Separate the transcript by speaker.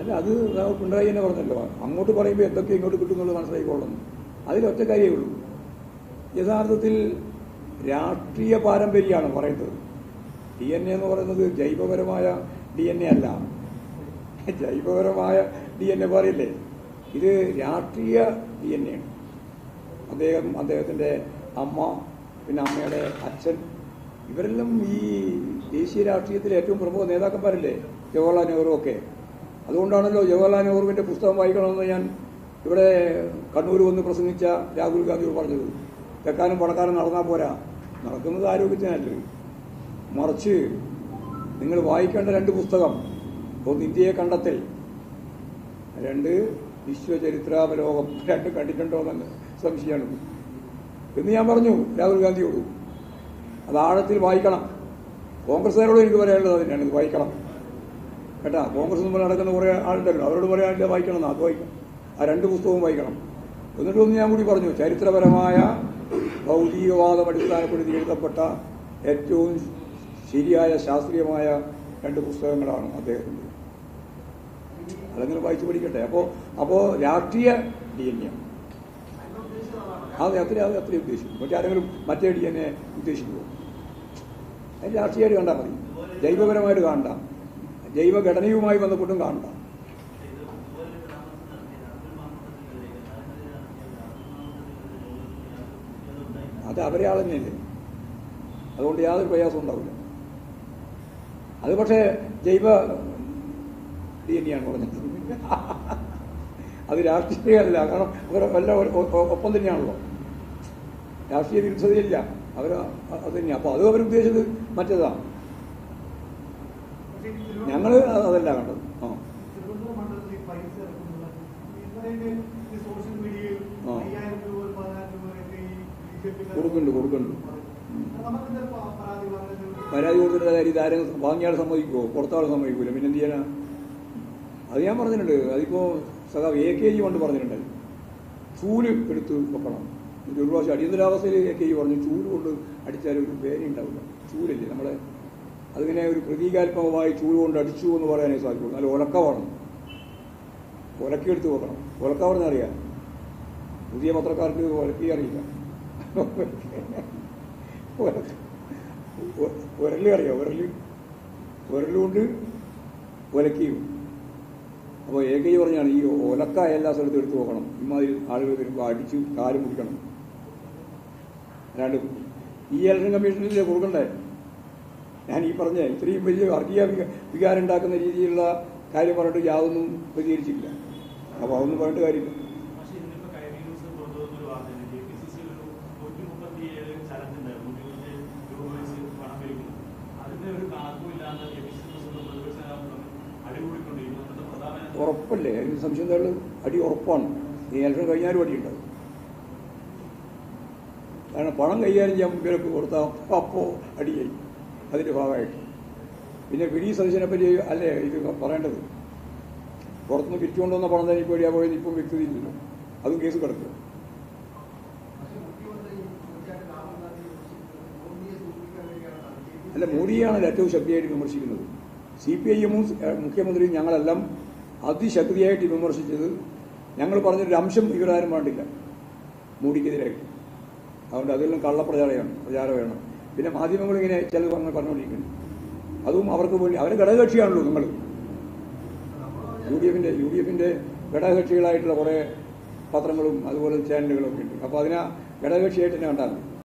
Speaker 1: അല്ല അത് ദാ പിണറായി തന്നെ പറഞ്ഞല്ലോ അങ്ങോട്ട് പറയുമ്പോൾ എന്തൊക്കെ ഇങ്ങോട്ട് കിട്ടുന്നുള്ളത് മനസ്സിലായിക്കൊള്ളുന്നു അതിലൊറ്റ കാര്യമേ ഉള്ളൂ യഥാർത്ഥത്തിൽ രാഷ്ട്രീയ പാരമ്പര്യമാണ് പറയുന്നത് ഡി എൻ എ എന്ന് പറയുന്നത് ജൈവപരമായ ഡി എൻ എ അല്ല ജൈവപരമായ ഡി എൻ എ പറയില്ലേ ഇത് രാഷ്ട്രീയ ഡി എൻ എ ആണ് അദ്ദേഹം അദ്ദേഹത്തിൻ്റെ അമ്മ പിന്നെ അമ്മയുടെ അച്ഛൻ ഇവരെല്ലാം ഈ ദേശീയ രാഷ്ട്രീയത്തിലെ ഏറ്റവും പ്രമുഖ നേതാക്കന്മാരല്ലേ ജവഹർലാൽ നെഹ്റു ഒക്കെ അതുകൊണ്ടാണല്ലോ ജവഹർലാൽ നെഹ്റുവിൻ്റെ പുസ്തകം വായിക്കണമെന്ന് ഞാൻ ഇവിടെ കണ്ണൂർ വന്ന് പ്രസംഗിച്ച രാഹുൽ ഗാന്ധിയോട് പറഞ്ഞത് തെക്കാനും പണക്കാരും നടന്നാൽ പോരാ നടക്കുന്നത് ആരോഗ്യത്തിനല്ലേ മറിച്ച് നിങ്ങൾ വായിക്കേണ്ട രണ്ട് പുസ്തകം ഒന്ന് ഇന്ത്യയെ കണ്ടെത്തൽ രണ്ട് വിശ്വചരിത്രാവലോകം രണ്ട് കണ്ടിട്ടുണ്ടോ എന്ന് സംശയമാണ് എന്ന് ഞാൻ പറഞ്ഞു രാഹുൽ ഗാന്ധിയോട് അത് ആഴത്തിൽ വായിക്കണം കോൺഗ്രസ്സുകാരോട് എനിക്ക് പറയാനുള്ളത് തന്നെയാണ് ഇത് വായിക്കണം കേട്ടാ കോൺഗ്രസ് മുമ്പിൽ നടക്കുന്ന കുറേ ആളുണ്ടല്ലോ അവരോട് പറയാനില്ല വായിക്കണം എന്ന് അത് വായിക്കണം ആ രണ്ട് പുസ്തകവും വായിക്കണം എന്നിട്ടൊന്ന് ഞാൻ കൂടി പറഞ്ഞു ചരിത്രപരമായ ഭൗതികവാദം അടിസ്ഥാനപ്പെടുത്തി എഴുതപ്പെട്ട ഏറ്റവും ശരിയായ ശാസ്ത്രീയമായ രണ്ട് പുസ്തകങ്ങളാണ് അദ്ദേഹത്തിൻ്റെ അതങ്ങനെ വായിച്ചു പഠിക്കട്ടെ അപ്പോൾ അപ്പോൾ രാഷ്ട്രീയ ഡി എൻ എ അത് അത്ര അത് അത്രയും ഉദ്ദേശിക്കും മറ്റാരെങ്കിലും മറ്റേ ഡി എൻ എ ഉദ്ദേശിക്കുമോ അത് രാഷ്ട്രീയമായിട്ട് കണ്ടാൽ മതി ജൈവപരമായിട്ട് കാണണ്ട ജൈവഘടനയുമായി ബന്ധപ്പെട്ടും കാണണ്ട അത് അവരെ ആൾ തന്നെയല്ലേ അതുകൊണ്ട് യാതൊരു പ്രയാസം ഉണ്ടാവില്ല അത് പക്ഷേ ജൈവ ഡി എൻ ആണ് പറഞ്ഞത് അത് രാഷ്ട്രീയമല്ല കാരണം അവർ എല്ലാം ഒരു- ഒ- ഒ- ഒപ്പം തന്നെയാണല്ലോ രാഷ്ട്രീയ വിരുദ്ധതയില്ല അവർ അത് തന്നെയാണ് അപ്പോൾ അത് അവരുദ്ദേശിച്ചത് മറ്റേതാണ് ഞങ്ങൾ അതല്ല കണ്ടത് ആ
Speaker 2: തിരുവനന്തപുരം മണ്ഡലത്തിൽ പൈസ ഇറക്കുന്നത് ഇന്നലെ ഈ സോഷ്യൽ മീഡിയയിൽ
Speaker 1: ആ.
Speaker 2: അയ്യായിരം രൂപ പതിനായിരം രൂപയൊക്കെ ഈ ബിജെപി
Speaker 1: കൊടുക്കുന്നുണ്ട്, കൊടുക്കുന്നുണ്ട്.
Speaker 2: നമുക്കിത് പ- പരാതി പറഞ്ഞത്
Speaker 1: പരാതി കൊടുത്തിട്ട് കാര്യം ഇതാരും വാങ്ങിയാൽ സമ്മതിക്കുമോ പുറത്താൾ സമ്മതിക്കൂല പിന്നെ എന്ത് ചെയ്യാനാ അത് ഞാൻ പറഞ്ഞിട്ടുണ്ട് അതിപ്പോ സഖാവ് എ കെ ജി കൊണ്ട് പറഞ്ഞിട്ടുണ്ട് ചൂല് എടുത്ത് വെക്കണം ഒരു പ്രാവശ്യം അടിയന്തരാവസ്ഥയിൽ എ കെ ജി പറഞ്ഞു ചൂല് കൊണ്ട് അടിച്ചാൽ ഒരു വേദന ഉണ്ടാവില്ല ചൂലില്ലേ നമ്മളെ അതിങ്ങനെ ഒരു പ്രതീകാത്മകമായി ചൂല് കൊണ്ട് അടിച്ചു എന്ന് പറയാനേ സാധിക്കുള്ളൂ നല്ല ഉലക്ക വേണം ഉലക്കെടുത്ത് വെക്കണം ഉലക്ക പറഞ്ഞറിയാം പുതിയ പത്രക്കാർക്ക് ഉലക്കി അറിയില്ല ഉരല് അറിയാം ഉരല് ഉരലുകൊണ്ട് ഉലക്കിയും അപ്പോൾ എ കെ ജി പറഞ്ഞാണ് ഈ ഒലക്ക എല്ലാ സ്ഥലത്തും എടുത്തു നോക്കണം ഇമാതിരി ആളുകൾ വരുമ്പോൾ അടിച്ച് കാല് മുടിക്കണം അല്ലാണ്ട് ഈ ഇലക്ഷൻ കമ്മീഷനിൽ കൊടുക്കണ്ടേ ഞാൻ ഈ പറഞ്ഞ ഇത്രയും വലിയ വർഗീയ വിക- വികാരം ഉണ്ടാക്കുന്ന രീതിയിലുള്ള കാര്യം പറഞ്ഞിട്ട് യാതൊന്നും പ്രതികരിച്ചില്ല അപ്പോൾ അതൊന്നും പറഞ്ഞിട്ട് കാര്യമില്ല
Speaker 3: പക്ഷേ ഇന്നിപ്പോ കൈവി ന്യൂസ് പുറത്തുവന്നൊരു വാർത്തയുണ്ട് കെ പി സി സിയിൽ ഒരു നൂറ്റി മുപ്പത്തിയേഴ് ചലഞ്ച് ഉണ്ടായിരുന്നു നൂറ്റി മുപ്പത്തി രൂപ വെച്ച് പണം പിരിക്കുന്നു അതിന്റെ ഒരു കണക്കും ഇല്ലാന്ന് K P C C president പ്രതിപക്ഷ നേതാവ് പറഞ്ഞു അടികൂടിക്കൊണ്ടിരിക്കുന്നു അന്നത്തെ പ്രധാന
Speaker 1: ഉറപ്പല്ലേ അതിന് സംശയം എന്താ ഉള്ളത്? അടി ഉറപ്പാണ് ഈ ഇലക്ഷൻ കഴിഞ്ഞാലും അടിയുണ്ടാവും കാരണം പണം കൈകാര്യം ചെയ്യാൻ ഇവരൊക്കെ കൊടുത്താൽ അപ്പോൾ അടിയായി അതിന്റെ ഭാഗമായിട്ട് പിന്നെ പിടി സതീശനെ പറ്റി അല്ലേ ഇത് പറയേണ്ടത് പുറത്തുനിന്ന് പിരിച്ചുകൊണ്ടുവന്ന പണം തന്നെ ഇപ്പോൾ എവിടെയാ പോയത് ഇപ്പം വ്യക്തതയില്ലല്ലോ അതും കേസ് കിടക്കുക
Speaker 2: പക്ഷേ മുഖ്യമന്ത്രി തീർച്ചയായിട്ടും രാഹുൽ ഗാന്ധി മോദിയെ സൂചിപ്പിക്കാൻ വേണ്ടിയാണ് നടത്തിയത്.
Speaker 1: അല്ല മോഡിയാണ് ഏറ്റവും ശക്തിയായിട്ട് വിമർശിക്കുന്നത് സി പി ഐ എമ്മും മുഖ്യമന്ത്രിയും ഞങ്ങളെല്ലാം അതിശക്തിയായിട്ട് വിമർശിച്ചത് ഞങ്ങൾ പറഞ്ഞൊരു അംശം ഇവരാരും വേണ്ടില്ല മോഡിക്കെതിരായിട്ട് അതുകൊണ്ട് അതെല്ലാം കള്ളപ്രചാരമാണ് പ്രചാരമാണ് പിന്നെ മാധ്യമങ്ങൾ ഇങ്ങനെ ചിലത് പറഞ്ഞ് പറഞ്ഞുകൊണ്ടിരിക്കുന്നു അതും അവർക്ക് വേണ്ടി അവരെ ഘടകകക്ഷിയാണല്ലോ നിങ്ങൾ യു ഡി എഫിന്റെ യു ഡി എഫിന്റെ ഘടകകക്ഷികളായിട്ടുള്ള കുറേ പത്രങ്ങളും അതുപോലെ ചാനലുകളും ഒക്കെ ഉണ്ട് അപ്പോൾ അതിനെ ഘടകകക്ഷിയായിട്ട് തന്നെ കണ്ടാൽ മതി